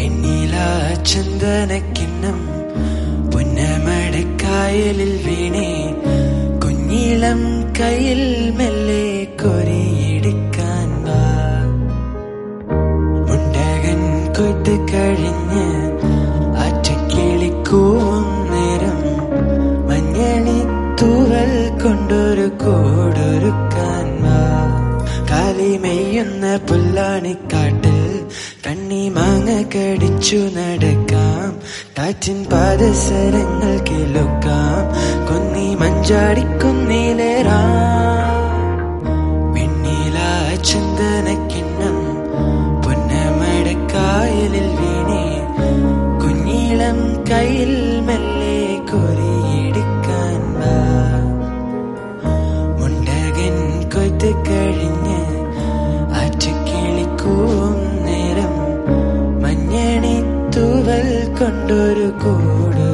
വെണ്ണില ചന്ദനക്കിണ്ണം പുന്നമടക്കായലിൽ വീണേ കുഞ്ഞിളം കയ്യിൽ മെല്ലെ കൊരിയെടുക്കാൻ വാ മുണ്ടകൻ കൊയ്ത്ത് കഴിഞ്ഞ് ആറ്റക്കിളിക്കൂവും നേരം മഞ്ഞണി തൂവൽ കൊണ്ടൊരു കൂടൊരുക്കാൻ വാ കാലിമെയ്യുന്ന പുല്ലാണിക്കാട്ടിൽ കണ്ണി മാങ്ങ കടിച്ചു നടക്കാം കാറ്റിൻ പാദസരങ്ങൾ കിലുക്കാം കൊന്നി മഞ്ചാടിക്കുന്നിലേറാം വെണ്ണില ചന്ദനക്കിണ്ണം പുന്നമടക്കായലിൽ വീണേ കുഞ്ഞിളം കയ്യിൽ മെല്ലെ കൊരിയെടുക്കാൻ വാ മുണ്ടകൻ കൊയ്ത്ത് കഴിഞ്ഞ് ആറ്റുകിളിക്കൂവും നേരം മഞ്ഞണി തൂവൽ കൊണ്ടൊരു കൂട്